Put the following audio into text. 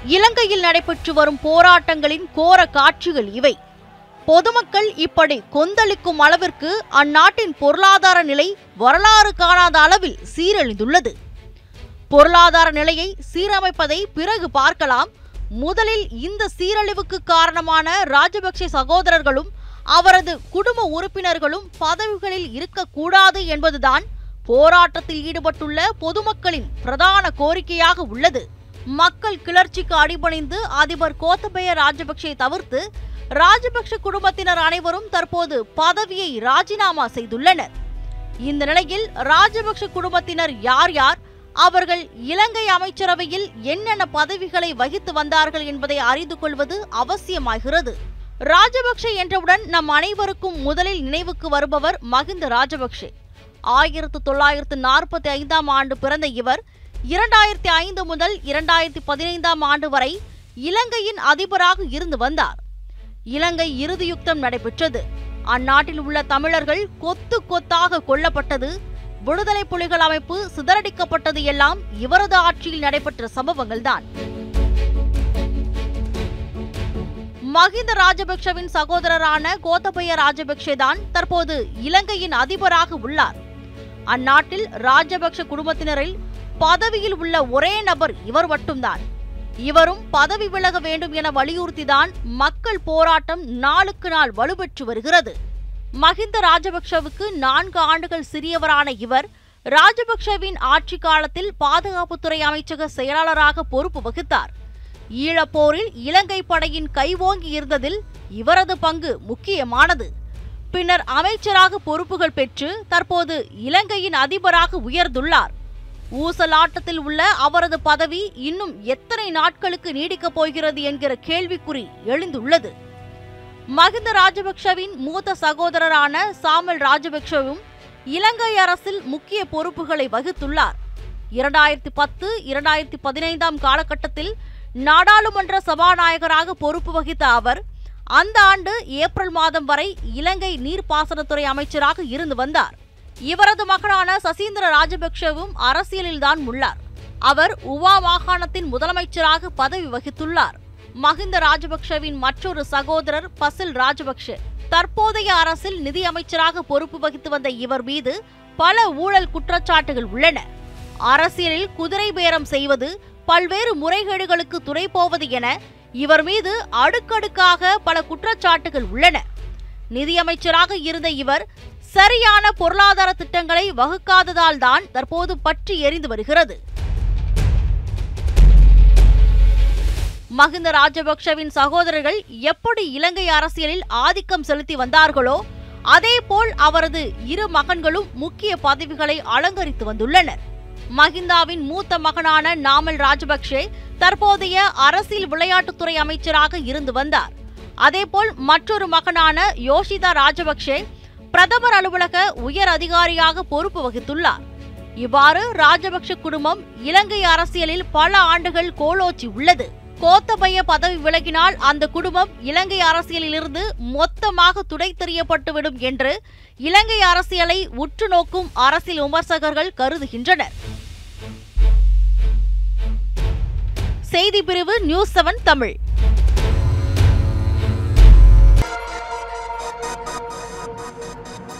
இலங்கையில் நடைபெற்று வரும் போராட்டங்களின் கோர காட்சிகள் இவை பொதுமக்கள் இப்படி கொந்தளிக்கும் அளவிற்கு அந்நாட்டின் பொருளாதார நிலை வரலாறு காணாத அளவில் சீரழிந்துள்ளது பொருளாதார நிலையை சீரமைப்பதை பிறகு பார்க்கலாம் முதலில் இந்த சீரழிவுக்கு காரணமான ராஜபக்சே சகோதரர்களும் அவரது குடும்ப உறுப்பினர்களும் பதவிகளில் இருக்கக்கூடாது என்பதுதான் போராட்டத்தில் ஈடுபட்டுள்ள பொதுமக்களின் பிரதான கோரிக்கையாக உள்ளது மக்கள் கிளர்ச்சிக்கு அடிபணிந்து அதிபர் கோத்தபய ராஜபக்சே தவிர்த்து ராஜபக்ஷ குடும்பத்தினர் அனைவரும் தற்போது பதவியை ராஜினாமா செய்துள்ளனர் இந்த நிலையில் ராஜபக்ஷ குடும்பத்தினர் யார் யார் அவர்கள் இலங்கை அமைச்சரவையில் என்னென்ன பதவிகளை வகித்து வந்தார்கள் என்பதை அறிந்து கொள்வது அவசியமாகிறது ராஜபக்ஷ என்றவுடன் நம் அனைவருக்கும் முதலில் நினைவுக்கு வருபவர் மகிந்த ராஜபக்ஷே ஆயிரத்து தொள்ளாயிரத்து நாற்பத்தி ஐந்தாம் ஆண்டு பிறந்த இவர் இரண்டாயிரத்தி ஐந்து முதல் இரண்டாயிரத்தி பதினைந்தாம் ஆண்டு வரை இலங்கையின் அதிபராக இருந்து வந்தார் இலங்கை இறுதி யுத்தம் நடைபெற்றது அந்நாட்டில் உள்ள தமிழர்கள் கொத்து கொத்தாக கொல்லப்பட்டது விடுதலை புலிகள் அமைப்பு சிதறடிக்கப்பட்டது எல்லாம் இவரது ஆட்சியில் நடைபெற்ற சம்பவங்கள்தான் மஹிந்த ராஜபக்ஷவின் சகோதரரான கோத்தபய ராஜபக்ஷே தான் தற்போது இலங்கையின் அதிபராக உள்ளார் அந்நாட்டில் ராஜபக்ஷ குடும்பத்தினரில் பதவியில் உள்ள ஒரே நபர் இவர் மட்டும்தான் இவரும் பதவி விலக வேண்டும் என வலியுறுத்திதான் மக்கள் போராட்டம் நாளுக்கு நாள் வலுப்பெற்று வருகிறது மஹிந்த ராஜபக்ஷவுக்கு நான்கு ஆண்டுகள் சிறியவரான இவர் ராஜபக்ஷவின் ஆட்சி காலத்தில் பாதுகாப்புத்துறை அமைச்சக செயலாளராக பொறுப்பு வகித்தார் ஈழப்போரில் இலங்கை படையின் கைவோங்கி இருந்ததில் இவரது பங்கு முக்கியமானது பின்னர் அமைச்சராக பொறுப்புகள் பெற்று தற்போது இலங்கையின் அதிபராக உயர்ந்துள்ளார் ஊசலாட்டத்தில் உள்ள அவரது பதவி இன்னும் எத்தனை நாட்களுக்கு நீடிக்கப் போகிறது என்கிற கேள்விக்குறி எழுந்துள்ளது மஹிந்த ராஜபக்ஷவின் மூத்த சகோதரரான சாமல் ராஜபக்ஷவும் இலங்கை அரசில் முக்கிய பொறுப்புகளை வகித்துள்ளார் இரண்டாயிரத்தி பத்து இரண்டாயிரத்தி பதினைந்தாம் காலகட்டத்தில் நாடாளுமன்ற சபாநாயகராக பொறுப்பு வகித்த அவர் அந்த ஆண்டு ஏப்ரல் மாதம் வரை இலங்கை நீர்ப்பாசனத்துறை அமைச்சராக இருந்து வந்தார் இவரது மகனான சசீந்திர ராஜபக்ஷவும் அரசியலில்தான் உள்ளார் அவர் உவா மாகாணத்தின் முதலமைச்சராக பதவி வகித்துள்ளார் மஹிந்த ராஜபக்ஷவின் மற்றொரு சகோதரர் பசில் ராஜபக்ஷ தற்போதைய அரசில் நிதி அமைச்சராக பொறுப்பு வகித்து வந்த இவர் மீது பல ஊழல் குற்றச்சாட்டுகள் உள்ளன அரசியலில் குதிரை பேரம் செய்வது பல்வேறு முறைகேடுகளுக்கு துணை போவது என இவர் மீது அடுக்கடுக்காக பல குற்றச்சாட்டுகள் உள்ளன நிதியமைச்சராக இருந்த இவர் சரியான பொருளாதார திட்டங்களை வகுக்காததால் தான் தற்போது பற்றி எரிந்து வருகிறது மஹிந்த ராஜபக்ஷவின் சகோதரர்கள் எப்படி இலங்கை அரசியலில் ஆதிக்கம் செலுத்தி வந்தார்களோ அதேபோல் அவரது இரு மகன்களும் முக்கிய பதவிகளை அலங்கரித்து வந்துள்ளனர் மஹிந்தாவின் மூத்த மகனான நாமல் ராஜபக்ஷே தற்போதைய அரசியல் விளையாட்டுத்துறை அமைச்சராக இருந்து வந்தார் அதேபோல் மற்றொரு மகனான யோஷிதா ராஜபக்ஷே பிரதமர் அலுவலக உயர் அதிகாரியாக பொறுப்பு வகித்துள்ளார் இவ்வாறு ராஜபக்ஷ குடும்பம் இலங்கை அரசியலில் பல ஆண்டுகள் கோலோச்சி உள்ளது கோத்தபய பதவி விலகினால் அந்த குடும்பம் இலங்கை அரசியலிலிருந்து மொத்தமாக துடைத்தெறியப்பட்டுவிடும் என்று இலங்கை அரசியலை உற்று நோக்கும் அரசியல் விமர்சகர்கள் கருதுகின்றனர் செய்தி பிரிவு நியூஸ் செவன் தமிழ்